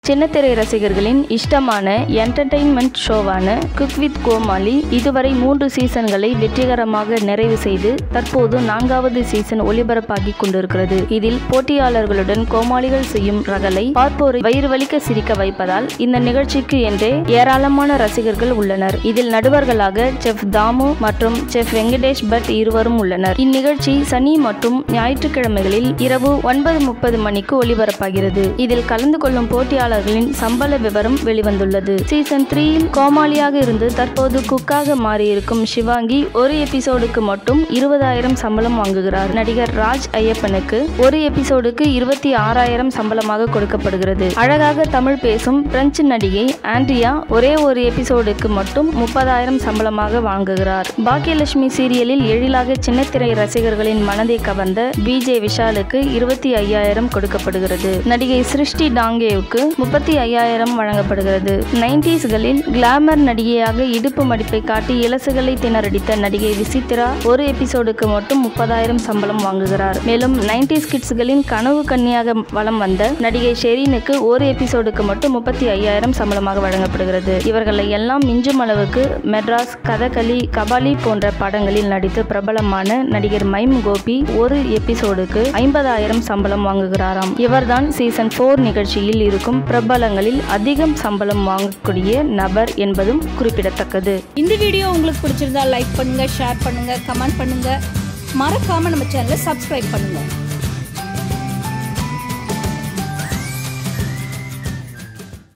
சின்னத்திரை ரசிகர்களின் இஷ்டமான என்டர்டெயின்மெண்ட் ஷோவான குக் வித் கோமாளி இதுவரை மூன்று சீசன்களை வெற்றிகரமாக நிறைவு செய்து தற்போது நான்காவது சீசன் ஒளிபரப்பாகி கொண்டிருக்கிறது இதில் போட்டியாளர்களுடன் கோமாளிகள் செய்யும் ரகலை பார்ப்போரை வயிறு வலிக்க சிரிக்க வைப்பதால் இந்த நிகழ்ச்சிக்கு என்றே ஏராளமான ரசிகர்கள் உள்ளனர் இதில் நடுவர்களாக செஃப் தாமு மற்றும் செஃப் வெங்கடேஷ் பட் இருவரும் உள்ளனர் இந்நிகழ்ச்சி சனி மற்றும் ஞாயிற்றுக்கிழமைகளில் இரவு ஒன்பது முப்பது மணிக்கு ஒளிபரப்பாகிறது இதில் கலந்து கொள்ளும் போட்டியாளர்களின் சம்பள விவரம் வெளிவந்துள்ளது சீசன் த்ரீயில் கோமாளியாக இருந்து தற்போது குக்காக மாறியிருக்கும் சிவாங்கி ஒரு எபிசோடுக்கு மட்டும் இருபதாயிரம் சம்பளம் வாங்குகிறார் நடிகர் ராஜ் ஐயப்பனுக்கு ஒரு எபிசோடுக்கு இருபத்தி ஆறாயிரம் சம்பளமாக கொடுக்கப்படுகிறது அழகாக தமிழ் பேசும் பிரெஞ்சு நடிகை ஆண்ட்ரியா ஒரே ஒரு எபிசோடுக்கு மட்டும் முப்பதாயிரம் சம்பளமாக வாங்குகிறார் பாக்கியலட்சுமி சீரியலில் எழிலாக சின்னத்திரை ரசிகர்களின் மனதை கவர்ந்த பிஜே விஷாலுக்கு இருபத்தி ஐயாயிரம் கொடுக்கப்படுகிறது நடிகை சிருஷ்டி டாங்கேவுக்கு முப்பத்தி ஐயாயிரம் வழங்கப்படுகிறது நைன்டிஸ்களில் கிளாமர் நடிகையாக இடுப்பு மடிப்பை காட்டி இலசுகளை திணறடித்த நடிகை விசித்ரா ஒரு எபிசோடுக்கு மட்டும் முப்பதாயிரம் சம்பளம் வாங்குகிறார் மேலும் நைன்டிஸ் கிட்ஸ்களின் கனவு கன்னியாக வலம் வந்த நடிகை ஷெரீனுக்கு ஒரு எபிசோடுக்கு மட்டும் முப்பத்தி ஐயாயிரம் சம்பளமாக வழங்கப்படுகிறது இவர்களை எல்லாம் மிஞ்சும் அளவுக்கு மெட்ராஸ் கதகளி கபாலி போன்ற படங்களில் நடித்து பிரபலமான நடிகர் மைம் கோபி ஒரு எபிசோடுக்கு ஐம்பதாயிரம் சம்பளம் வாங்குகிறாராம் இவர்தான் சீசன் போர் நிகழ்ச்சியில் இருக்கும் பிரபலங்களில் அதிகம் சம்பளம் வாங்கக்கூடிய நபர் என்பதும் குறிப்பிடத்தக்கது இந்த வீடியோ உங்களுக்கு பிடிச்சிருந்தா லைக் பண்ணுங்க ஷேர் பண்ணுங்க கமெண்ட் பண்ணுங்க மறக்காம நம்ம சேனலை சப்ஸ்கிரைப் பண்ணுங்க